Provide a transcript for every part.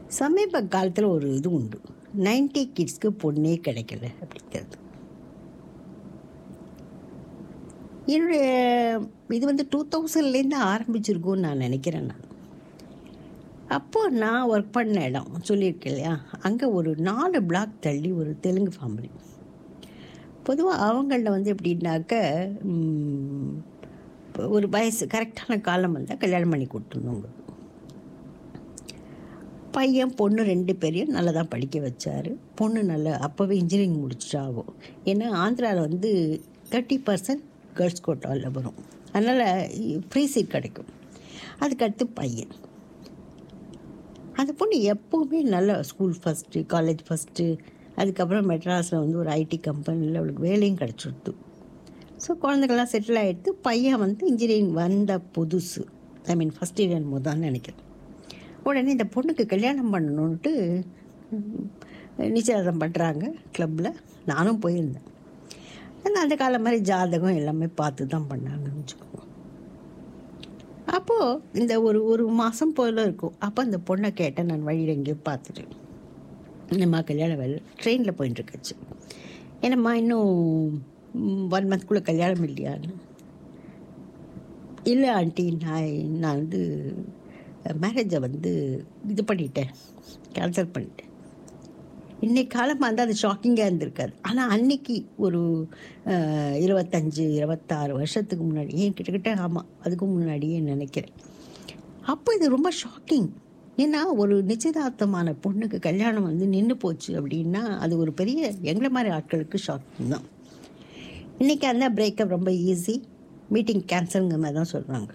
சமீப காலத்தில் ஒரு இது உண்டு நைன்டி கிட்ஸ்க்கு பொண்ணே கிடைக்கல அப்படிங்கிறது என்னுடைய இது வந்து டூ தௌசண்ட்லேருந்து ஆரம்பிச்சிருக்கும்னு நான் நினைக்கிறேன் நான் அப்போது நான் ஒர்க் பண்ண இடம் சொல்லியிருக்கேன் இல்லையா அங்கே ஒரு நாலு பிளாக் தள்ளி ஒரு தெலுங்கு ஃபேமிலி பொதுவாக அவங்கள வந்து எப்படின்னாக்க ம், ஒரு வயசு கரெக்டான காலம் வந்தால் கல்யாணம் பண்ணி கொடுத்துருந்தவங்க பையன் பொண்ணு ரெண்டு பேரையும் நல்லா தான் படிக்க வச்சார் பொண்ணு நல்லா அப்போவே இன்ஜினியரிங் முடிச்சிட்டாகும் ஏன்னா ஆந்திராவில் வந்து தேர்ட்டி பர்சன்ட் கேர்ள்ஸ் கோட்டாவில் வரும் அதனால் ஃப்ரீ சீட் கிடைக்கும் அதுக்கடுத்து பையன் அந்த பொண்ணு எப்போவுமே நல்ல ஸ்கூல் ஃபஸ்ட்டு காலேஜ் ஃபஸ்ட்டு அதுக்கப்புறம் மெட்ராஸில் வந்து ஒரு ஐடி கம்பெனியில் அவளுக்கு வேலையும் கிடச்சிடுது ஸோ குழந்தைகள்லாம் செட்டில் ஆகிடுது பையன் வந்து இன்ஜினியரிங் வந்த புதுசு ஐ மீன் ஃபஸ்ட் இயர் முதல்னு நினைக்கிறேன் உடனே இந்த பொண்ணுக்கு கல்யாணம் பண்ணணுன்ட்டு ம், நிச்சயதார்த்தம் பண்ணுறாங்க கிளப்பில் நானும் போயிருந்தேன் ஆனால் அந்த காலம் மாதிரி ஜாதகம் எல்லாமே பார்த்து தான் பண்ணாங்கன்னு வச்சுக்கோங்க அப்போது இந்த ஒரு ஒரு மாதம் போல இருக்கும் அப்போ அந்த பொண்ணை கேட்டேன் நான் வழியில் எங்கேயோ பார்த்துட்டு என்னம்மா கல்யாணம் வேலை ட்ரெயினில் போயின்னு இருக்காச்சு என்னம்மா இன்னும் ஒன் மந்த்குள்ளே கல்யாணம் இல்லையான்னு இல்லை ஆண்டி நான் நான் வந்து மேரேஜை வந்து இது பண்ணிட்டேன் கேன்சல் பண்ணிட்டேன் இன்னைக்கு காலமாக வந்து அது ஷாக்கிங்காக இருந்திருக்காது ஆனால் அன்னைக்கு ஒரு அஹ், இருபத்தஞ்சு இருபத்தாறு வருஷத்துக்கு முன்னாடி ஏன் கிட்டத்தட்ட ஆமாம் அதுக்கு முன்னாடியே நினைக்கிறேன் அப்போ இது ரொம்ப ஷாக்கிங் ஏன்னா ஒரு நிச்சயதார்த்தமான பொண்ணுக்கு கல்யாணம் வந்து நின்று போச்சு அப்படின்னா அது ஒரு பெரிய எங்களை மாதிரி ஆட்களுக்கு ஷாக்கிங் தான் இன்றைக்கி அந்த பிரேக்கப் ரொம்ப ஈஸி மீட்டிங் கேன்சலுங்கிற மாதிரி தான் சொல்கிறாங்க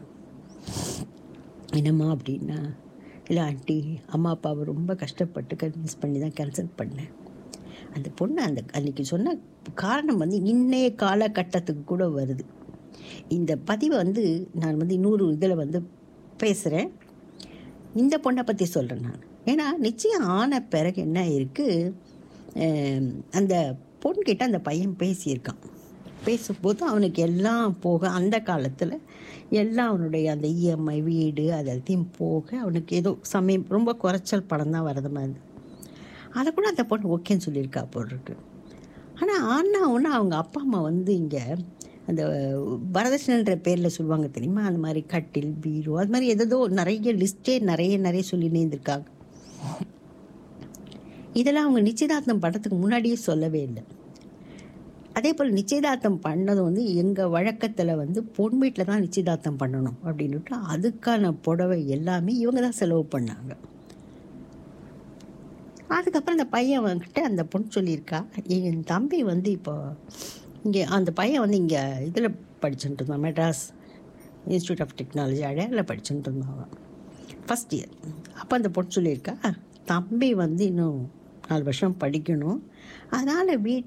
என்னம்மா அப்படின்னா இல்லை ஆண்டி அம்மா அப்பாவை ரொம்ப கஷ்டப்பட்டு கன்வின்ஸ் பண்ணி தான் கேன்சல் பண்ணேன் அந்த பொண்ணு அந்த அன்றைக்கி சொன்ன காரணம் வந்து இன்றைய காலகட்டத்துக்கு கூட வருது இந்த பதிவை வந்து நான் வந்து இன்னொரு இதில் வந்து பேசுகிறேன் இந்த பொண்ணை பற்றி சொல்கிறேன் நான் ஏன்னா நிச்சயம் ஆன பிறகு என்ன இருக்குது அந்த பொண்ணுக்கிட்ட அந்த பையன் பேசியிருக்கான் பேசும்போது அவனுக்கு எல்லாம் போக அந்த காலத்தில் எல்லாம் அவனுடைய அந்த இஎம்ஐ வீடு அது எல்லாத்தையும் போக அவனுக்கு ஏதோ சமயம் ரொம்ப குறைச்சல் படம் தான் வரது மாதிரி இருந்தது. அதை கூட அந்த பொண்ணு ஓகேன்னு சொல்லியிருக்கா போட்டிருக்கு ஆனால் ஆனா ஒன்று அவங்க அப்பா அம்மா வந்து இங்கே அந்த வரதட்சணைன்ற பேரில் சொல்லுவாங்க தெரியுமா அந்த மாதிரி கட்டில் பீரோ அது மாதிரி ஏதோ நிறைய லிஸ்ட்டே நிறைய நிறைய சொல்லி நேர்ந்திருக்காங்க இதெல்லாம் அவங்க நிச்சயதார்த்தம் பண்ணுறதுக்கு முன்னாடியே சொல்லவே இல்லை அதே போல் நிச்சயதார்த்தம் பண்ணதும் வந்து எங்கள் வழக்கத்தில் வந்து பொன் வீட்டில் தான் நிச்சயதார்த்தம் பண்ணணும் அப்படின்னுட்டு அதுக்கான புடவை எல்லாமே இவங்க தான் செலவு பண்ணாங்க அதுக்கப்புறம் அந்த பையன் வந்துட்டு அந்த பொண்ணு சொல்லியிருக்கா என் தம்பி வந்து இப்போ இங்கே அந்த பையன் வந்து இங்கே இதில் படிச்சுட்டு இருந்தான் மெட்ராஸ் இன்ஸ்டியூட் ஆஃப் டெக்னாலஜி அடையாரில் படிச்சுட்டு இருந்தான் அவன் ஃபஸ்ட் இயர் அப்போ அந்த பொண்ணு சொல்லியிருக்கா தம்பி வந்து இன்னும் நாலு வருஷம் படிக்கணும் அதனால் வீட்